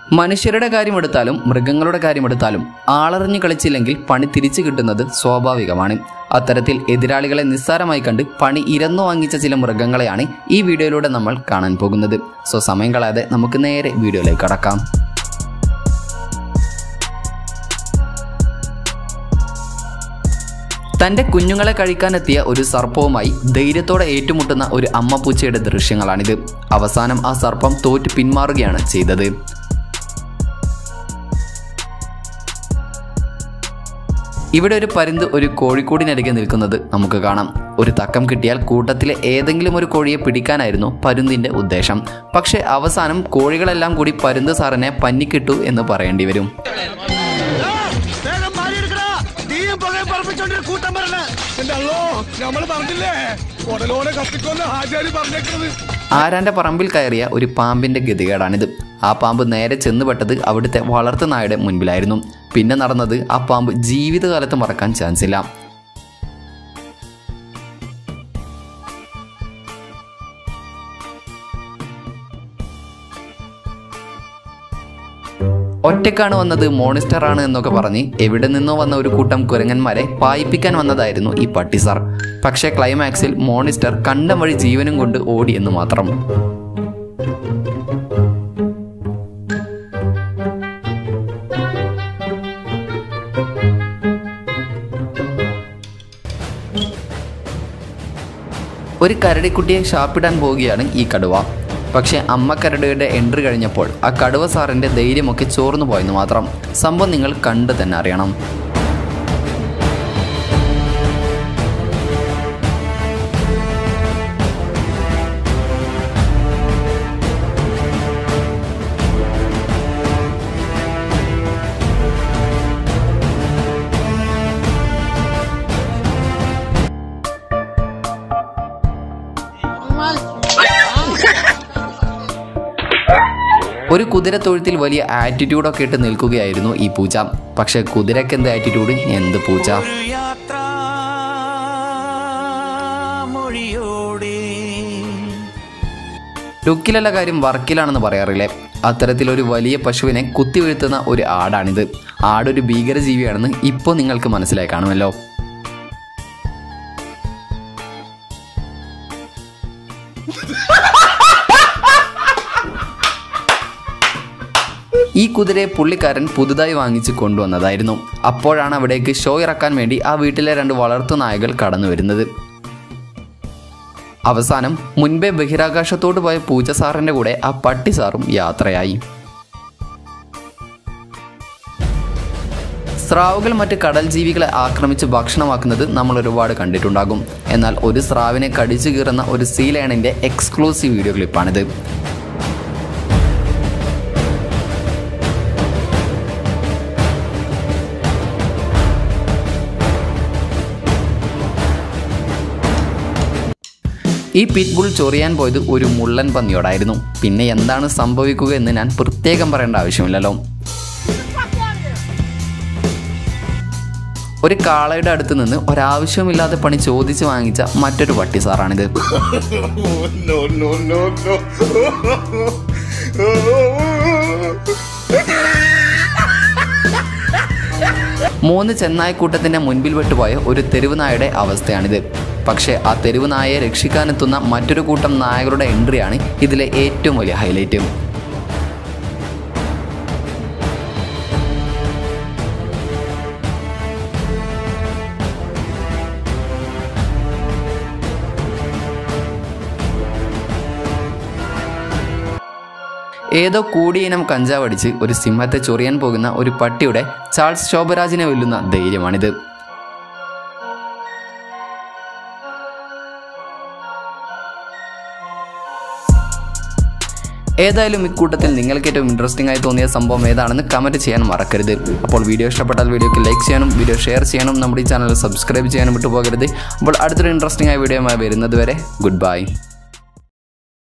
മനുഷ്യരുടെ കാര്യമെടുത്താലും മൃഗങ്ങളുടെ കാര്യമെടുത്താലും ആളറിഞ്ഞു കളിച്ചില്ലെങ്കിൽ പണി തിരിച്ചു കിട്ടുന്നത് സ്വാഭാവികമാണ് അത്തരത്തിൽ എതിരാളികളെ നിസ്സാരമായി കണ്ട് പണി ഇരന്നു വാങ്ങിച്ച ചില മൃഗങ്ങളെയാണ് ഈ വീഡിയോയിലൂടെ നമ്മൾ കാണാൻ പോകുന്നത് സോ സമയം കളയാതെ നമുക്ക് നേരെ വീഡിയോയിലേക്ക് കടക്കാം തന്റെ കുഞ്ഞുങ്ങളെ കഴിക്കാനെത്തിയ ഒരു സർപ്പവുമായി ധൈര്യത്തോടെ ഏറ്റുമുട്ടുന്ന ഒരു അമ്മ പൂച്ചയുടെ ദൃശ്യങ്ങളാണിത് അവസാനം ആ സർപ്പം തോറ്റ് പിന്മാറുകയാണ് ചെയ്തത് ഇവിടെ ഒരു പരുന്ത് ഒരു കോഴിക്കൂടിനരികെ നിൽക്കുന്നത് നമുക്ക് കാണാം ഒരു തക്കം കിട്ടിയാൽ കൂട്ടത്തിലെ ഏതെങ്കിലും ഒരു കോഴിയെ പിടിക്കാനായിരുന്നു പരുന്തിന്റെ ഉദ്ദേശം പക്ഷേ അവസാനം കോഴികളെല്ലാം കൂടി പരുന്ത് സാറിനെ പന്നിക്കിട്ടു എന്ന് പറയേണ്ടി വരും വേഗം മാറിയെടുക്കടാ തീയും പുകയും പറപ്പിച്ചോണ്ട് കൂട്ടം വരണേ എന്റെ അല്ലോ നമ്മള് പറഞ്ഞില്ലേ ഉടലോടെ കത്തിക്കൊന്ന് ആചാരി പറഞ്ഞേക്കുന്നത് ആരാന്റെ പറമ്പിൽ കയറിയ ഒരു പാമ്പിന്റെ ഗതികേടാണിത് ആ പാമ്പ് നേരെ ചെന്നുപെട്ടത് അവിടുത്തെ വളർത്തു നായയുടെ മുൻപിലായിരുന്നു പിന്നെ നടന്നത് ആ പാമ്പ് ജീവിതകാലത്ത് മറക്കാൻ ചാൻസ് ഇല്ല ഒറ്റക്കാണ് വന്നത് മോണിസ്റ്റർ ആണ് എന്നൊക്കെ പറഞ്ഞ് എവിടെ നിന്നോ വന്ന ഒരു കൂട്ടം കുരങ്ങന്മാരെ പായിപ്പിക്കാൻ വന്നതായിരുന്നു ഈ പട്ടി സാർ പക്ഷേ ക്ലൈമാക്സിൽ മോണിസ്റ്റർ കണ്ടം വഴി ജീവനും കൊണ്ട് ഓടി എന്ന് മാത്രം ഒരു കരടിക്കുട്ടിയെ ഷാപ്പിടാൻ പോവുകയാണ് ഈ കടുവ പക്ഷേ അമ്മ കരടിയുടെ എൻട്രി കഴിഞ്ഞപ്പോൾ ആ കടുവ സാറിന്റെ ധൈര്യമൊക്കെ ചോർന്നു പോയെന്ന് മാത്രം സംഭവം നിങ്ങൾ കണ്ടു തന്നെ അറിയണം ഒരു കുതിരത്തൊഴുത്തിൽ വലിയ ആറ്റിറ്റ്യൂഡൊക്കെ ഇട്ട് നിൽക്കുകയായിരുന്നു ഈ പൂച്ച പക്ഷെ കുതിരക്ക് എന്ത് ആറ്റിറ്റ്യൂഡ് എന്ത് പൂച്ച ഒരു യാത്ര മൊഴിയോടെ ലുക്കിലുള്ള കാര്യം വർക്കിലാണെന്ന് പറയാറില്ലേ അത്തരത്തിലൊരു വലിയ പശുവിനെ കുത്തിവീഴ്ത്തുന്ന ഒരു ആടാണിത് ആടൊരു ഭീകരജീവിയാണെന്ന് ഇപ്പോൾ നിങ്ങൾക്ക് മനസ്സിലായി കാണുമല്ലോ ഈ കുതിരയെ പുള്ളിക്കാരൻ പുതുതായി വാങ്ങിച്ച് കൊണ്ടുവന്നതായിരുന്നു അപ്പോഴാണ് അവിടേക്ക് ഷോ ഇറക്കാൻ വേണ്ടി ആ വീട്ടിലെ രണ്ട് വളർത്തു നായകൾ കടന്നു വരുന്നത് അവസാനം മുൻപേ ബഹിരാകാശത്തോട്ട് പോയ പൂച്ച സാറിന്റെ കൂടെ ആ പട്ടി സാറും യാത്രയായി സ്രാവുകൾ മറ്റ് കടൽ ജീവികളെ ആക്രമിച്ച് ഭക്ഷണമാക്കുന്നത് നമ്മൾ ഒരുപാട് കണ്ടിട്ടുണ്ടാകും എന്നാൽ ഒരു സ്രാവിനെ കടിച്ചു കീറുന്ന ഒരു സീലേണിന്റെ എക്സ്ക്ലൂസീവ് വീഡിയോ ക്ലിപ്പാണിത് ഈ പിറ്റ്ബുൾ ചൊറിയാൻ പോയത് ഒരു മുള്ളൻ പന്നിയോടായിരുന്നു പിന്നെ എന്താണ് സംഭവിക്കുക എന്ന് ഞാൻ പ്രത്യേകം പറയേണ്ട ആവശ്യമില്ലല്ലോ ഒരു കാളയുടെ അടുത്ത് നിന്ന് ഒരാവശ്യമില്ലാതെ പണി ചോദിച്ച് വാങ്ങിച്ച മറ്റൊരു പട്ടി സാറാണിത് നോ നോ നോ നോ മൂന്ന് ചെന്നായ്ക്കൂട്ടത്തിന്റെ മുൻപിൽ വിട്ടുപോയ ഒരു തെരുവ് നായയുടെ അവസ്ഥയാണിത് പക്ഷേ ആ തെരുവ് നായയെ രക്ഷിക്കാനെത്തുന്ന മറ്റൊരു കൂട്ടം നായകളുടെ എൻട്രിയാണ് ഇതിലെ ഏറ്റവും വലിയ ഹൈലൈറ്റ് ഏതോ കൂടിയിനം കഞ്ചാവ് അടിച്ച് ഒരു സിംഹത്തെ ചൊറിയാൻ പോകുന്ന ഒരു പട്ടിയുടെ ചാൾസ് ശോഭരാജിനെ വെല്ലുന്ന ധൈര്യമാണിത് ഏതായാലും ഇക്കൂട്ടത്തിൽ നിങ്ങൾക്ക് ഏറ്റവും ഇൻട്രസ്റ്റിംഗ് ആയി തോന്നിയ സംഭവം ഏതാണെന്ന് കമൻറ്റ് ചെയ്യാൻ മറക്കരുത് അപ്പോൾ വീഡിയോ ഇഷ്ടപ്പെട്ടാൽ വീഡിയോക്ക് ലൈക്ക് ചെയ്യാനും വീഡിയോ ഷെയർ ചെയ്യാനും നമ്മുടെ ഈ ചാനൽ സബ്സ്ക്രൈബ് ചെയ്യാനും വിട്ടുപോകരുത് അപ്പോൾ അടുത്തൊരു ഇൻട്രസ്റ്റിംഗ് ആയ വീഡിയോയുമായി വരുന്നത് വരെ ഗുഡ് ബൈ